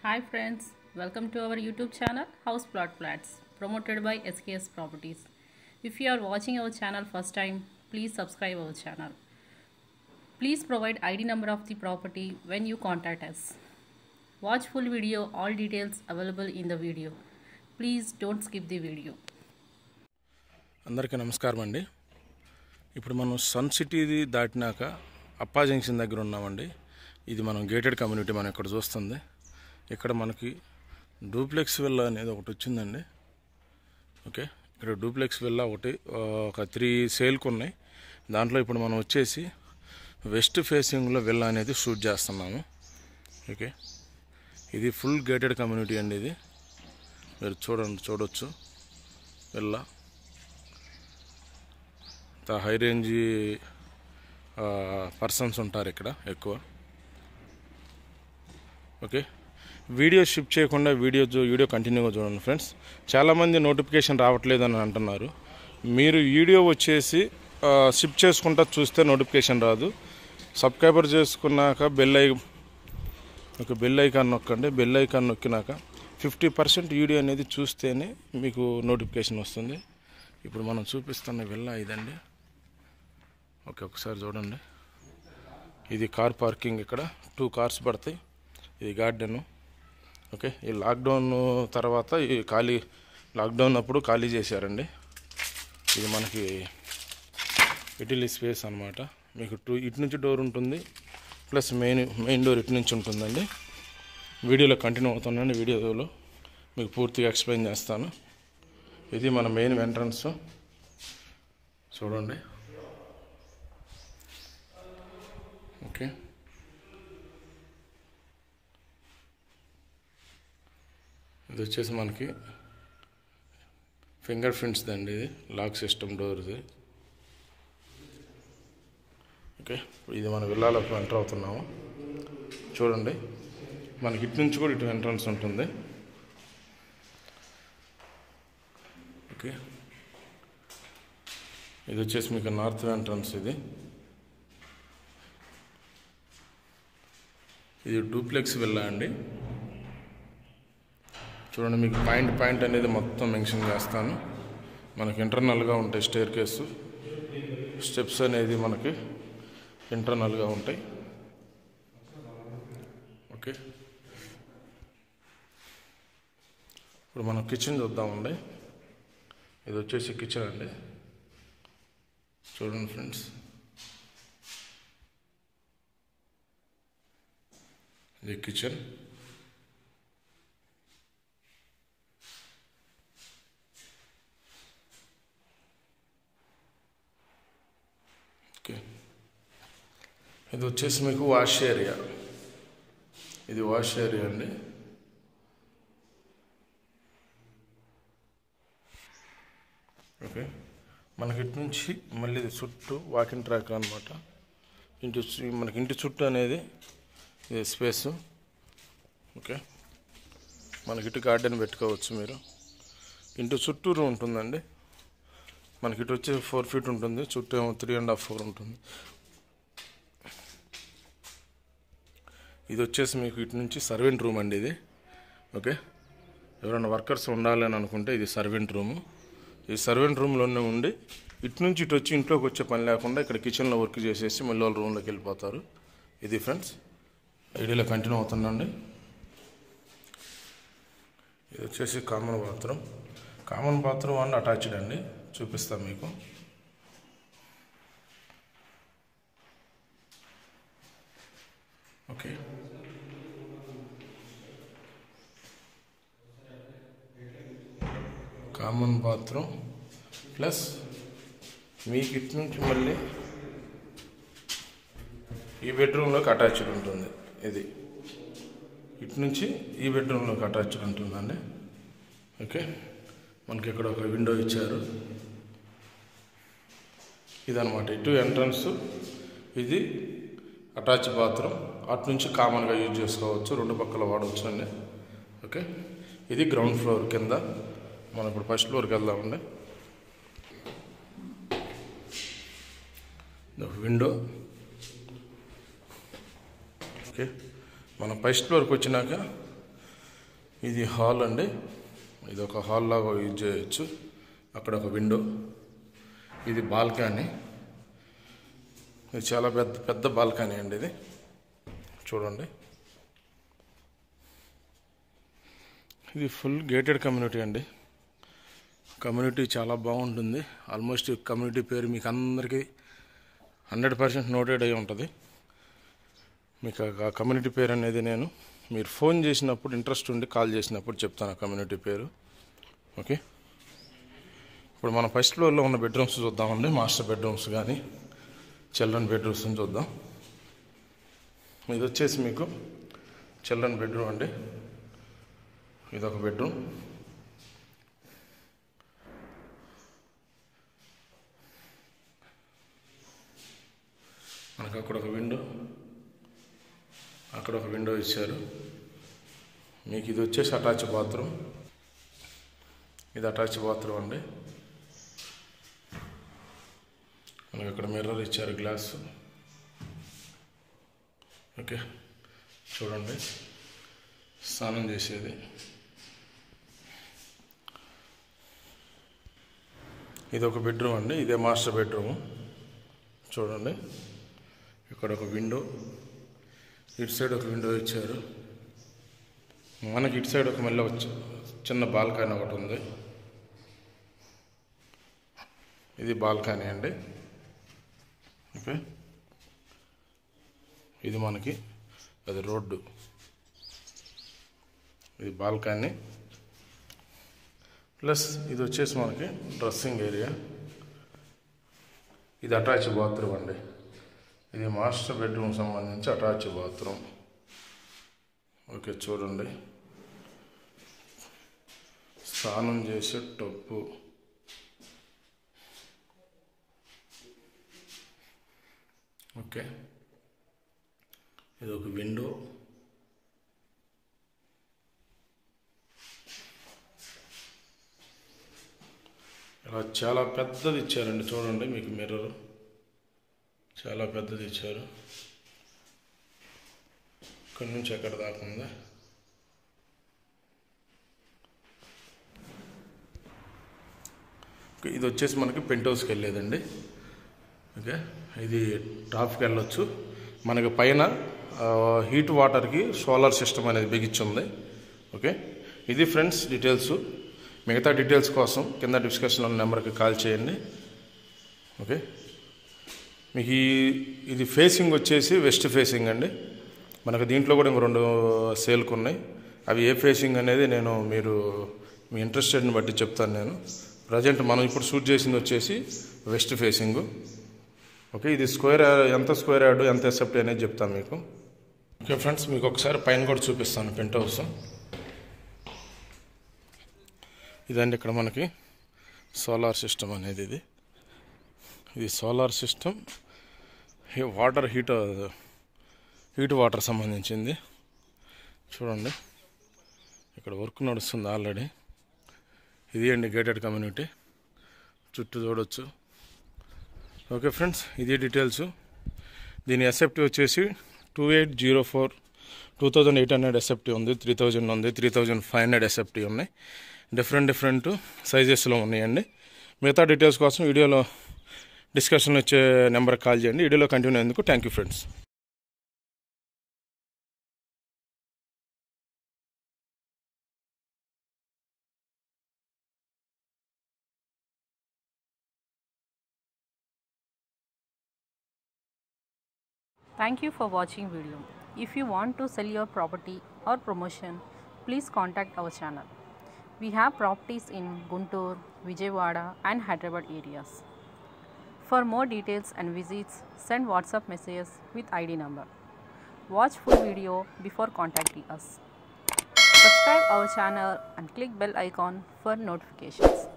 Hi friends, welcome to our YouTube channel House Plot Flats promoted by SKS Properties. If you are watching our channel first time, please subscribe our channel. Please provide ID number of the property when you contact us. Watch full video, all details available in the video. Please don't skip the video. అందరికీ నమస్కారం అండి ఇప్పుడు మనం sun సిటీది దాటినాక అప్పా junction దగ్గర ఉన్నామండి ఇది మనం గేటెడ్ కమ్యూనిటీ మనం ఇక్కడ చూస్తుంది ఇక్కడ మనకి డూప్లెక్స్ విల్లా అనేది ఒకటి వచ్చిందండి ఓకే ఇక్కడ డూప్లెక్స్ విల్లా ఒకటి ఆ, ఒక త్రీ సేల్కి ఉన్నాయి దాంట్లో ఇప్పుడు మనం వచ్చేసి వెస్ట్ ఫేసింగ్లో విల్లా అనేది షూట్ చేస్తున్నాము ఓకే ఇది ఫుల్ గేటెడ్ కమ్యూనిటీ అండి ఇది మీరు చూడండి చూడొచ్చు విల్లా ఇంత హై రేంజ్ పర్సన్స్ ఉంటారు ఇక్కడ ఎక్కువ ఓకే వీడియో షిప్ చేయకుండా వీడియో చూ- వీడియో కంటిన్యూగా చూడండి ఫ్రెండ్స్ చాలామంది నోటిఫికేషన్ రావట్లేదు అని అంటున్నారు మీరు వీడియో వచ్చేసి షిప్ చేసుకుంటా చూస్తే నోటిఫికేషన్ రాదు సబ్స్క్రైబర్ చేసుకున్నాక బెల్ ఐ ఒక బెల్ ఐకాన్ నొక్కండి బెల్ ఐకాన్ నొక్కినాక ఫిఫ్టీ పర్సెంట్ వీడియో అనేది చూస్తేనే మీకు నోటిఫికేషన్ వస్తుంది ఇప్పుడు మనం చూపిస్తున్న విల్లా ఇదండి ఓకే ఒకసారి చూడండి ఇది కార్ పార్కింగ్ ఇక్కడ టూ కార్స్ పడతాయి ఇది గార్డెను ఓకే ఈ లాక్డౌన్ తర్వాత ఈ ఖాళీ లాక్డౌన్ అప్పుడు ఖాళీ చేశారండి ఇది మనకి ఇటిలీ స్పేస్ అనమాట మీకు టూ ఇటు నుంచి డోర్ ఉంటుంది ప్లస్ మెయిన్ మెయిన్ డోర్ ఇటు నుంచి ఉంటుందండి వీడియోలో కంటిన్యూ అవుతుందండి వీడియోలో మీకు పూర్తిగా ఎక్స్ప్లెయిన్ చేస్తాను ఇది మన మెయిన్ ఎంట్రన్స్ చూడండి ఓకే ఇది వచ్చేసి మనకి ఫింగర్ ప్రింట్స్ దండి ఇది లాక్ సిస్టమ్ డోర్ది ఓకే ఇది మన విల్లాలోకి ఎంటర్ అవుతున్నాము చూడండి మనకి ఇటు నుంచి కూడా ఇటు ఎంట్రన్స్ ఉంటుంది ఓకే ఇది వచ్చేసి మీకు నార్త్ ఎంట్రన్స్ ఇది ఇది డూప్లెక్స్ విల్లా అండి చూడండి మీకు పాయింట్ పాయింట్ అనేది మొత్తం మెన్షన్ చేస్తాను మనకి ఇంటర్నల్గా ఉంటాయి స్టేర్ కేసు స్టెప్స్ అనేది మనకి ఇంటర్నల్గా ఉంటాయి ఓకే ఇప్పుడు మనం కిచెన్ చూద్దామండి ఇది వచ్చేసి కిచెన్ అండి చూడండి ఫ్రెండ్స్ ఇది కిచెన్ ఓకే ఇది వచ్చేసి మీకు వాష్ ఏరియా ఇది వాష్ ఏరియా అండి ఓకే మనకి ఇటు నుంచి మళ్ళీ ఇది చుట్టూ వాకింగ్ ట్రాక్ అనమాట ఇంటి చు- మనకి ఇంటి చుట్టూ అనేది ఇది స్పేస్ ఓకే మనకి ఇటు గార్డెన్ పెట్టుకోవచ్చు మీరు ఇంటి చుట్టూరు ఉంటుందండి మనకి ఇటు వచ్చి ఫోర్ ఫీట్ ఉంటుంది చుట్టూ ఏమో త్రీ అండ్ హాఫ్ ఫోర్ ఉంటుంది ఇది వచ్చేసి మీకు ఇటు నుంచి సర్వెంట్ రూమ్ అండి ఇది ఓకే ఎవరైనా వర్కర్స్ ఉండాలి అని అనుకుంటే ఇది సర్వెంట్ రూము ఈ సర్వెంట్ రూమ్లోనే ఉండి ఇటు నుంచి ఇటు వచ్చి ఇంట్లోకి వచ్చే పని లేకుండా ఇక్కడ కిచెన్లో వర్క్ చేసేసి మళ్ళీ వాళ్ళ రూమ్లోకి వెళ్ళిపోతారు ఇది ఫ్రెండ్స్ ఐడియాలో కంటిన్యూ అవుతుందండి ఇది వచ్చేసి common bathroom common bathroom and attached అండి చూపిస్తాం మీకు ఓకే కామన్ బాత్రూమ్ ప్లస్ మీకు ఇటు నుంచి మళ్ళీ ఈ బెడ్రూమ్లోకి అటాచ్డ్ ఉంటుంది ఇది ఇటు నుంచి ఈ బెడ్రూమ్లోకి అటాచ్డ్ ఉంటుందండి ఓకే మనకి ఇక్కడ ఒక విండో ఇచ్చారు ఇదనమాట ఇటు ఎంట్రన్స్ ఇది అటాచ్ బాత్రూమ్ అటు నుంచి కామన్గా యూజ్ చేసుకోవచ్చు రెండు పక్కల వాడవచ్చు అండి ఓకే ఇది గ్రౌండ్ ఫ్లోర్ కింద మనం ఇప్పుడు ఫస్ట్ ఫ్లోర్కి వెళ్దామండి విండో ఓకే మనం ఫస్ట్ ఫ్లోర్కి వచ్చినాక ఇది హాల్ అండి ఇది ఒక హాల్ లాగా యూజ్ చేయొచ్చు అక్కడ ఒక విండో ఇది బాల్కనీ ఇది చాలా పెద్ద పెద్ద బాల్కనీ అండి ఇది చూడండి ఇది ఫుల్ గేటెడ్ కమ్యూనిటీ అండి కమ్యూనిటీ చాలా బాగుంటుంది ఆల్మోస్ట్ ఈ కమ్యూనిటీ పేరు మీకు అందరికీ హండ్రెడ్ పర్సెంట్ నోటెడ్ అయి ఉంటుంది మీకు ఆ కమ్యూనిటీ పేరు అనేది నేను మీరు ఫోన్ చేసినప్పుడు ఇంట్రెస్ట్ ఉండి కాల్ చేసినప్పుడు చెప్తాను ఆ కమ్యూనిటీ పేరు ఓకే ఇప్పుడు మన ఫస్ట్ ఫ్లోర్లో ఉన్న బెడ్రూమ్స్ చూద్దామండి మాస్టర్ బెడ్రూమ్స్ కానీ చిల్డ్రన్ బెడ్రూమ్స్ చూద్దాం ఇది వచ్చేసి మీకు చిల్డ్రన్ బెడ్రూమ్ అండి ఇది ఒక బెడ్రూమ్ మనకు అక్కడ ఒక విండో అక్కడ ఒక విండో ఇచ్చారు మీకు ఇది వచ్చేసి అటాచ్ బాత్రూమ్ ఇది అటాచ్ బాత్రూమ్ అండి మనకి అక్కడ మిర్రర్ ఇచ్చారు గ్లాస్ ఓకే చూడండి స్నానం చేసేది ఇది ఒక బెడ్రూమ్ అండి ఇదే మాస్టర్ బెడ్రూమ్ చూడండి ఇక్కడ ఒక విండో ఇటు సైడ్ ఒక విండో ఇచ్చారు మనకి ఇటు సైడ్ ఒక మళ్ళీ ఒక చి- చిన్న బాల్కనీ ఒకటి ఉంది ఇది బాల్కనీ అండి ఓకే ఇది మనకి అది రోడ్డు ఇది బాల్కనీ ప్లస్ ఇది వచ్చేసి మనకి డ్రెస్సింగ్ ఏరియా ఇది అటాచ్ బాత్రూమ్ అండి ఇది మాస్టర్ బెడ్రూమ్ సంబంధించి అటాచ్ బాత్రూమ్ ఓకే చూడండి స్నానం చేసే టప్పు ఓకే ఇది ఒక విండో ఇలా చాలా పెద్దది ఇచ్చారండి చూడండి మీకు మిర్రర్ చాలా పెద్దది ఇచ్చారు ఇక్కడి నుంచి ఎక్కడ దాకా ఉందా ఇది వచ్చేసి మనకి పెంట్ హౌస్కి వెళ్ళేదండి ఓకే ఇది టాప్కి వెళ్ళొచ్చు మనకి పైన ఆ, హీట్ వాటర్కి సోలార్ సిస్టమ్ అనేది బిగించుంది ఓకే ఇది ఫ్రెండ్స్ డీటెయిల్స్ మిగతా డీటెయిల్స్ కోసం కింద డిస్కషన్లో ఉన్న నెంబర్కి కాల్ చేయండి ఓకే మీకు ఈ ఇది ఫేసింగ్ వచ్చేసి వెస్ట్ ఫేసింగ్ అండి మనకు దీంట్లో కూడా ఇంకో రెండు సేల్కి ఉన్నాయి అవి ఏ ఫేసింగ్ అనేది నేను మీరు మీ ఇంట్రెస్టెడ్ని బట్టి చెప్తాను నేను ప్రజెంట్ మనం ఇప్పుడు షూట్ చేసింది వచ్చేసి వెస్ట్ ఫేసింగ్ ఓకే ఇది స్క్వేర్ ఎంత స్క్వేర్ యార్డ్ ఎంత ఎసెప్ట్ అనేది చెప్తాను మీకు ఓకే ఫ్రెండ్స్ మీకు ఒకసారి పైన కూడా చూపిస్తాను పెంట్ హౌస్ ఇదండి ఇక్కడ మనకి సోలార్ సిస్టమ్ అనేది ఇది ఇది సోలార్ సిస్టమ్ హీ- వాటర్ హీట్ హీట్ వాటర్ సంబంధించింది చూడండి ఇక్కడ వర్క్ నడుస్తుంది ఆల్రెడీ ఇది అండి గేటెడ్ కమ్యూనిటీ చుట్టూ చూడొచ్చు ఓకే ఫ్రెండ్స్ ఇది డీటెయిల్స్ దీని ఎస్ఎఫ్టీ వచ్చేసి two eight zero four two thousand eight hundred SFT ఉంది త్రీ థౌజండ్ ఉంది three thousand five hundred SFT ఉన్నాయి డిఫరెంట్ డిఫరెంట్ సైజెస్లో ఉన్నాయండి మిగతా డీటెయిల్స్ కోసం వీడియోలో డిస్కషన్ వచ్చే నెంబర్కి కాల్ చేయండి వీడియోలో కంటిన్యూ అయ్యేందుకు thank you friends Thank you for watching video. If you want to sell your property or promotion, please contact our channel. We have properties in Guntur, Vijayawada and Hyderabad areas. For more details and visits, send WhatsApp messages with ID number. Watch full video before contacting us. Subscribe our channel and click bell icon for notifications.